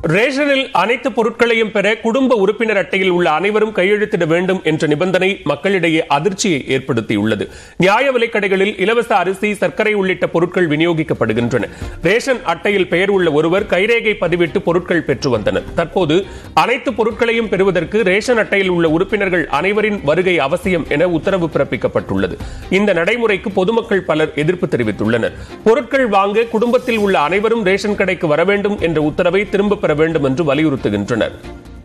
ரேஷனில் அனைத்து பொருட்களையும் பெற குடும்ப உறுப்பினர் அட்டையில் உள்ள அனைவரும் கையெழுத்திட வேண்டும் என்ற நிபந்தனை மக்களிடையே அதிர்ச்சியை ஏற்படுத்தியுள்ளது நியாய விலைக்கடைகளில் இலவச அரிசி சர்க்கரை உள்ளிட்ட பொருட்கள் விநியோகிக்கப்படுகின்றன ரேஷன் அட்டையில் பெயர் உள்ள ஒருவர் கைரேகை பதிவிட்டு பொருட்கள் பெற்று வந்தனர் தற்போது அனைத்து பொருட்களையும் பெறுவதற்கு ரேஷன் அட்டையில் உள்ள உறுப்பினர்கள் அனைவரின் வருகை அவசியம் என உத்தரவு பிறப்பிக்கப்பட்டுள்ளது இந்த நடைமுறைக்கு பொதுமக்கள் பலர் எதிர்ப்பு தெரிவித்துள்ளனர் பொருட்கள் வாங்க குடும்பத்தில் உள்ள அனைவரும் ரேஷன் கடைக்கு வர வேண்டும் என்ற உத்தரவை திரும்பப் பெற வேண்டும் என்று வலியுறுத்துகின்றனர்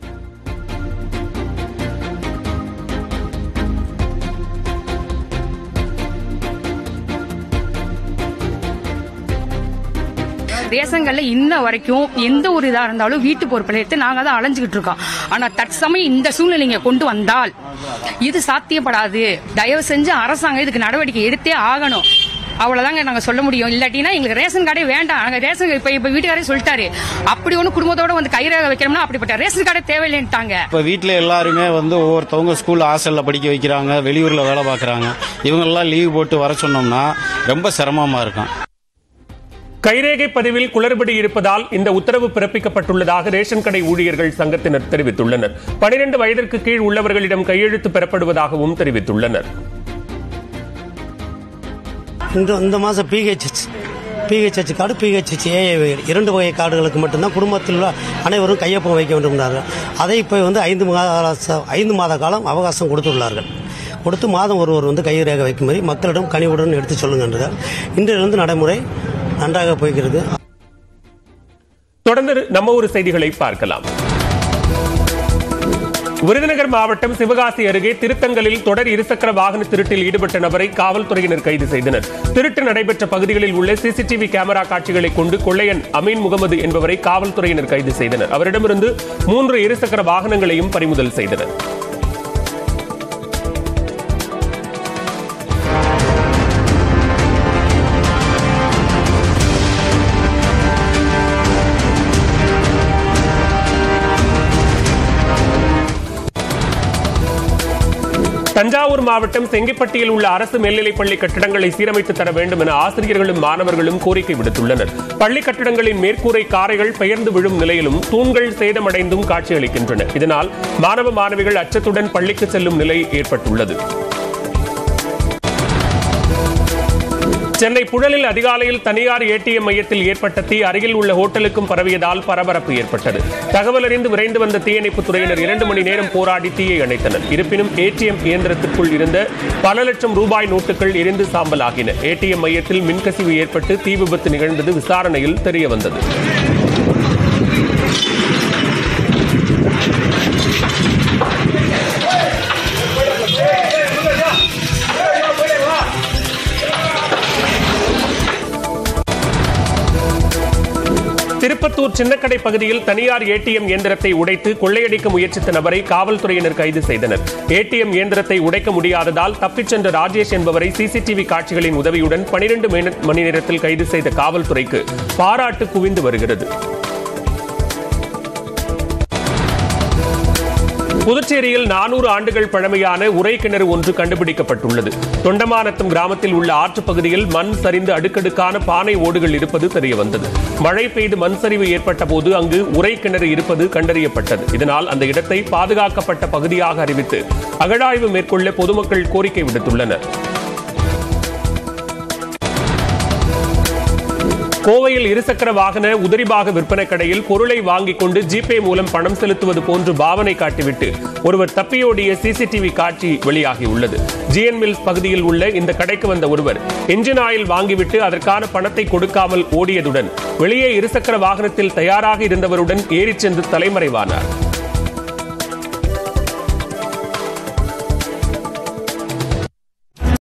ரேஷன்கள்ல இன்ன வரைக்கும் எந்த ஒரு இதா இருந்தாலும் வீட்டு பொறுப்பில் எடுத்து நாங்க தான் அலைஞ்சுக்கிட்டு இருக்கோம் ஆனா தற்சமயம் இந்த சூழ்நிலைங்க கொண்டு வந்தால் இது சாத்தியப்படாது தயவு செஞ்சு அரசாங்கம் இதுக்கு நடவடிக்கை எடுத்தே ஆகணும் அவ்வளவுதாங்க நாங்க சொல்ல முடியும் இல்லாட்டினா எங்களுக்கு ரேஷன் கார்டே வேண்டாம் நாங்க ரேஷன் இப்ப இப்ப வீட்டுக்காரே சொல்லிட்டாரு அப்படி ஒண்ணு குடும்பத்தோட வந்து கைரேகை வைக்கணும்னா அப்படிப்பட்ட ரேஷன் கார்டே தேவையில்லைன்ட்டாங்க இப்போ வீட்டில் எல்லாருமே வந்து ஒவ்வொருத்தவங்க ஸ்கூல் ஹாஸ்டலில் படிக்க வைக்கிறாங்க வெளியூரில் வேலை பார்க்குறாங்க இவங்கெல்லாம் லீவ் போட்டு வர சொன்னோம்னா ரொம்ப சிரமமாக இருக்கும் கைரேகை பதிவில் குளறுபடி இருப்பதால் இந்த உத்தரவு பிறப்பிக்கப்பட்டுள்ளதாக ரேஷன் கடை ஊழியர்கள் சங்கத்தினர் தெரிவித்துள்ளனர் பனிரெண்டு வயதிற்கு கீழ் உள்ளவர்களிடம் கையெழுத்து பெறப்படுவதாகவும் தெரிவித்துள்ளனர் இந்த இந்த மாதம் P H H P H H card P H H A A இரண்டு வகை கார்டுகளுக்கு மட்டும்தான் குடும்பத்தில் உள்ள அனைவரும் கையொப்பம் வைக்க வேண்டும்னார்கள் அதை இப்போ வந்து ஐந்து மாத ஐந்து மாத காலம் அவகாசம் கொடுத்துள்ளார்கள் கொடுத்து மாதம் ஒருவர் வந்து கைரேகை வைக்கும்படி மக்களிடம் கனிவுடன் எடுத்து சொல்லுங்கன்றார் இன்றிலிருந்து நடைமுறை நன்றாக போய்கிறது தொடர்ந்து நம்ம ஒரு செய்திகளை பார்க்கலாம் விருதுநகர் மாவட்டம் சிவகாசி அருகே திருத்தங்கலில் தொடர் இருசக்கர வாகன திருட்டில் ஈடுபட்ட நபரை காவல்துறையினர் கைது செய்தனர் திருட்டு நடைபெற்ற பகுதிகளில் உள்ள சிசிடிவி கேமரா காட்சிகளை கொண்டு கொள்ளையன் அமீன் முகமது என்பவரை காவல்துறையினர் கைது செய்தனர் அவரிடமிருந்து மூன்று இருசக்கர வாகனங்களையும் பறிமுதல் செய்தனர் தஞ்சாவூர் மாவட்டம் செங்கிப்பட்டியில் உள்ள அரசு மேல்நிலைப்பள்ளி கட்டிடங்களை சீரமைத்து தர வேண்டும் என ஆசிரியர்களும் மாணவர்களும் கோரிக்கை விடுத்துள்ளனர் பள்ளி கட்டிடங்களின் மேற்கூரை காரைகள் பெயர்ந்து விழும் நிலையிலும் தூண்கள் சேதமடைந்தும் காட்சியளிக்கின்றன இதனால் மாணவ மாணவிகள் அச்சத்துடன் பள்ளிக்கு செல்லும் நிலை ஏற்பட்டுள்ளது சென்னை புழலில் அதிகாலையில் தனியார் ஏடிஎம் மையத்தில் ஏற்பட்ட தீ அருகில் உள்ள ஹோட்டலுக்கும் பரவியதால் பரபரப்பு ஏற்பட்டது தகவல் அறிந்து விரைந்து வந்த தீயணைப்பு துறையினர் இரண்டு மணி நேரம் போராடி தீயை அணைத்தனர் இருப்பினும் ஏடிஎம் இயந்திரத்திற்குள் இருந்த பல லட்சம் ரூபாய் நோட்டுகள் எரிந்து சாம்பலாகின ஏடிஎம் மையத்தில் மின்கசிவு ஏற்பட்டு தீ விபத்து நிகழ்ந்தது விசாரணையில் தெரிய வந்தது திருப்பத்தூர் சின்னக்கடை பகுதியில் தனியார் ஏடிஎம் இயந்திரத்தை உடைத்து கொள்ளையடிக்க முயற்சித்த நபரை காவல்துறையினர் கைது செய்தனர் ஏடிஎம் இயந்திரத்தை உடைக்க முடியாததால் தப்பிச் சென்ற ராஜேஷ் என்பவரை சிசிடிவி காட்சிகளின் உதவியுடன் பனிரெண்டு மணி நேரத்தில் கைது செய்த காவல்துறைக்கு பாராட்டு குவிந்து வருகிறது புதுச்சேரியில் நானூறு ஆண்டுகள் பழமையான உரை கிணறு ஒன்று கண்டுபிடிக்கப்பட்டுள்ளது தொண்டமானத்தம் கிராமத்தில் உள்ள ஆற்றுப் பகுதியில் மண் சரிந்து அடுக்கடுக்கான பானை ஓடுகள் இருப்பது தெரியவந்தது மழை பெய்து மண் சரிவு ஏற்பட்ட போது அங்கு உரை கிணறு இருப்பது கண்டறியப்பட்டது இதனால் அந்த இடத்தை பாதுகாக்கப்பட்ட பகுதியாக அறிவித்து அகழாய்வு மேற்கொள்ள பொதுமக்கள் கோரிக்கை விடுத்துள்ளனர் கோவையில் இருசக்கர வாகன உதிரிபாக விற்பனை கடையில் பொருளை வாங்கிக் கொண்டு ஜிபே மூலம் பணம் செலுத்துவது போன்று பாவனை காட்டிவிட்டு ஒருவர் தப்பியோடிய சிசிடிவி காட்சி வெளியாகியுள்ளது ஜிஎன் மில்ஸ் பகுதியில் உள்ள இந்த கடைக்கு வந்த ஒருவர் என்ஜின் ஆயில் வாங்கிவிட்டு அதற்கான பணத்தை கொடுக்காமல் ஓடியதுடன் வெளியே இருசக்கர வாகனத்தில் தயாராக இருந்தவருடன் ஏறிச் சென்று தலைமறைவானார்